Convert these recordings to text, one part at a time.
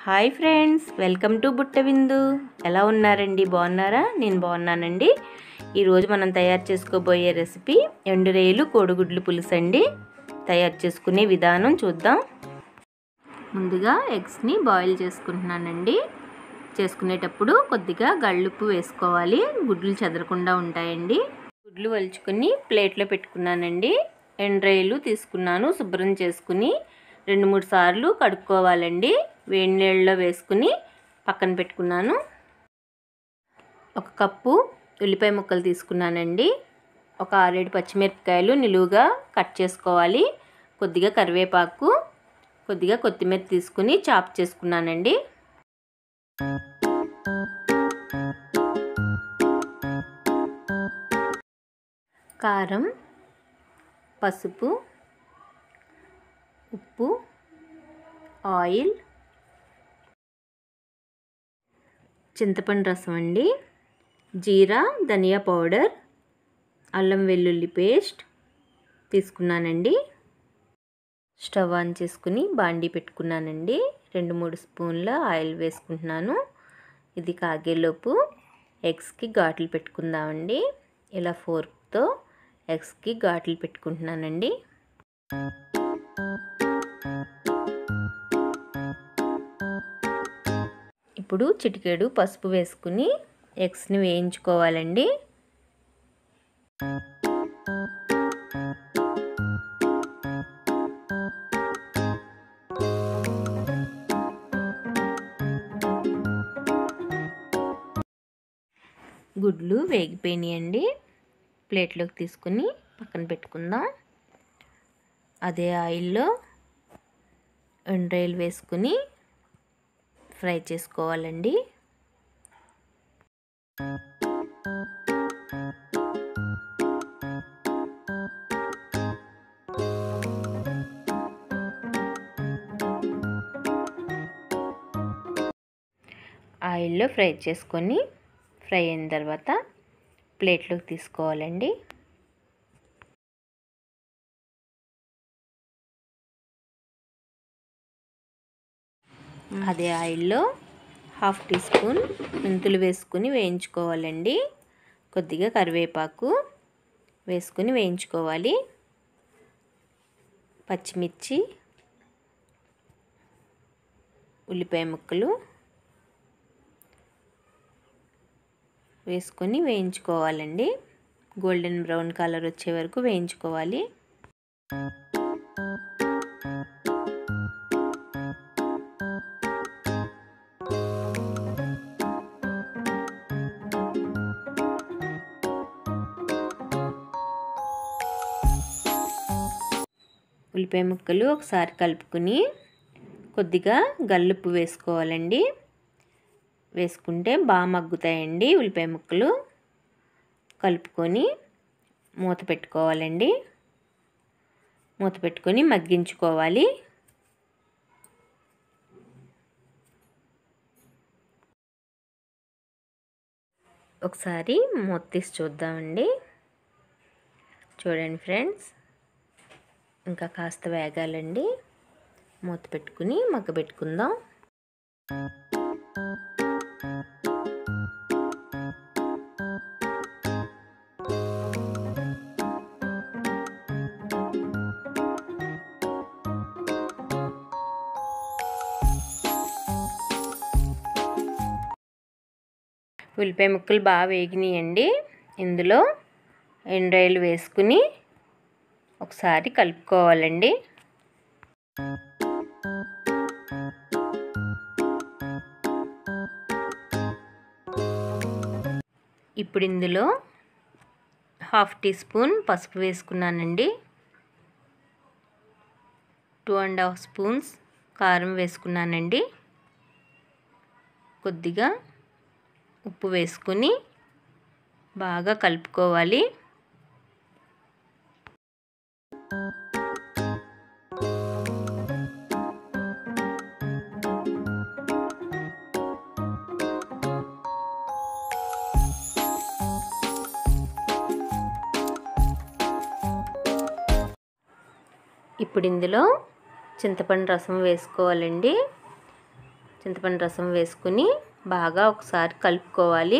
hi friends welcome to బుట్ట విందు ఎలా ఉన్నారండి బాగున్నారా నేను బాగున్నానండి ఈరోజు మనం తయారు చేసుకోబోయే రెసిపీ ఎండురేలు కోడిగుడ్లు పులుసు అండి తయారు చేసుకునే విధానం చూద్దాం ముందుగా ఎగ్స్ని బాయిల్ చేసుకుంటున్నానండి చేసుకునేటప్పుడు కొద్దిగా గళ్ళుప్పు వేసుకోవాలి గుడ్లు చెదరకుండా ఉంటాయండి గుడ్లు వలుచుకుని ప్లేట్లో పెట్టుకున్నానండి ఎండ్రాయిలు తీసుకున్నాను శుభ్రం చేసుకుని రెండు మూడు సార్లు కడుక్కోవాలండి వేడి నీళ్ళలో వేసుకుని పక్కన పెట్టుకున్నాను ఒక కప్పు ఉల్లిపాయ ముక్కలు తీసుకున్నానండి ఒక ఆరేడు పచ్చిమిరపకాయలు నిలువుగా కట్ చేసుకోవాలి కొద్దిగా కరివేపాకు కొద్దిగా కొత్తిమీర తీసుకుని చాప్ చేసుకున్నానండి కారం పసుపు ఉప్పు ఆయిల్ చింతపండు రసం అండి జీరా ధనియా పౌడర్ అల్లం వెల్లుల్లి పేస్ట్ తీసుకున్నానండి స్టవ్ ఆన్ చేసుకుని బాండీ పెట్టుకున్నానండి రెండు మూడు స్పూన్ల ఆయిల్ వేసుకుంటున్నాను ఇది కాగేలోపు ఎగ్స్కి ఘాట్లు పెట్టుకుందామండి ఇలా ఫోర్క్తో ఎగ్స్కి ఘాట్లు పెట్టుకుంటున్నానండి ఇప్పుడు చిటికెడు పసుపు వేసుకుని ఎగ్స్ని వేయించుకోవాలండి గుడ్లు వేగిపోయినాయండి ప్లేట్లోకి తీసుకుని పక్కన పెట్టుకుందాం అదే ఆయిల్లో ఎండ్రాయిల్ వేసుకుని ఫ్రై చేసుకోవాలండి ఆయిల్లో ఫ్రై చేసుకొని ఫ్రై అయిన తర్వాత ప్లేట్లోకి తీసుకోవాలండి అదే ఆయిల్లో హాఫ్ టీ స్పూన్ మెంతులు వేసుకుని వేయించుకోవాలండి కొద్దిగా కరివేపాకు వేసుకుని వేయించుకోవాలి పచ్చిమిర్చి ఉల్లిపాయ ముక్కలు వేసుకొని వేయించుకోవాలండి గోల్డెన్ బ్రౌన్ కలర్ వచ్చే వరకు వేయించుకోవాలి ఉల్లిపాయ ముక్కలు ఒకసారి కలుపుకుని కొద్దిగా గల్లుప్పు వేసుకోవాలండి వేసుకుంటే బాగా మగ్గుతాయండి ఉల్లిపాయ ముక్కలు కలుపుకొని మూత పెట్టుకోవాలండి మూత పెట్టుకొని మగ్గించుకోవాలి ఒకసారి మూత తీసి చూద్దామండి చూడండి ఫ్రెండ్స్ ఇంకా కాస్త వేగాలండి మూత పెట్టుకుని మగ్గ పెట్టుకుందాం ఉల్లిపాయ ముక్కలు బాగా వేగినాయండి ఇందులో ఎండ్రాయిల్ వేసుకుని ఒకసారి కలుపుకోవాలండి ఇప్పుడు ఇందులో హాఫ్ టీ స్పూన్ పసుపు వేసుకున్నానండి టూ అండ్ హాఫ్ స్పూన్స్ కారం వేసుకున్నానండి కొద్దిగా ఉప్పు వేసుకుని బాగా కలుపుకోవాలి ఇప్పుడు ఇందులో చింతపండు రసం వేసుకోవాలండి చింతపండు రసం వేసుకుని బాగా ఒకసారి కలుపుకోవాలి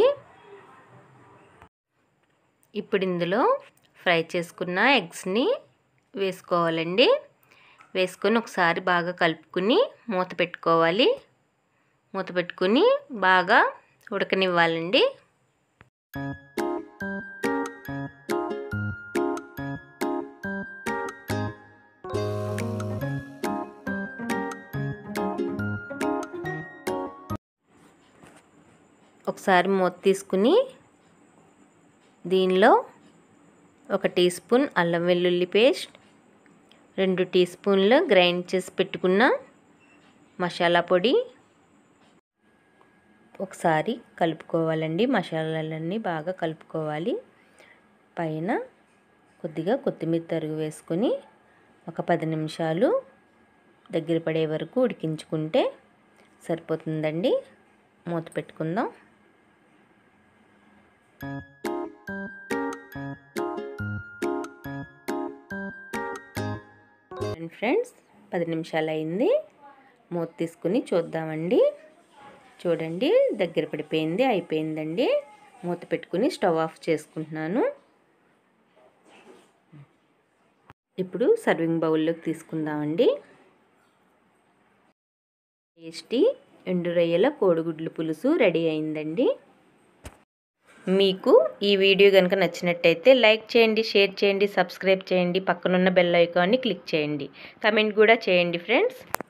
ఇప్పుడు ఇందులో ఫ్రై చేసుకున్న ఎగ్స్ని వేసుకోవాలండి వేసుకొని ఒకసారి బాగా కలుపుకుని మూత పెట్టుకోవాలి మూత పెట్టుకుని బాగా ఉడకనివ్వాలండి ఒకసారి మూత తీసుకుని దీనిలో ఒక టీ స్పూన్ అల్లం వెల్లుల్లి పేస్ట్ రెండు టీ స్పూన్లు గ్రైండ్ చేసి పెట్టుకున్న మసాలా పొడి ఒకసారి కలుపుకోవాలండి మసాలాలన్నీ బాగా కలుపుకోవాలి పైన కొద్దిగా కొత్తిమీర తరుగు వేసుకొని ఒక పది నిమిషాలు దగ్గర పడే వరకు ఉడికించుకుంటే సరిపోతుందండి మూత పెట్టుకుందాం ఫ్రెండ్స్ పది నిమిషాలు అయింది మూత తీసుకుని చూద్దామండి చూడండి దగ్గర పడిపోయింది అయిపోయిందండి మూత పెట్టుకుని స్టవ్ ఆఫ్ చేసుకుంటున్నాను ఇప్పుడు సర్వింగ్ బౌల్లోకి తీసుకుందామండి టేస్టీ ఎండు రొయ్యల కోడిగుడ్లు పులుసు రెడీ అయిందండి మీకు ఈ వీడియో కనుక నచ్చినట్టయితే లైక్ చేయండి షేర్ చేయండి సబ్స్క్రైబ్ చేయండి పక్కనున్న బెల్ ఐకాన్ని క్లిక్ చేయండి కమెంట్ కూడా చేయండి ఫ్రెండ్స్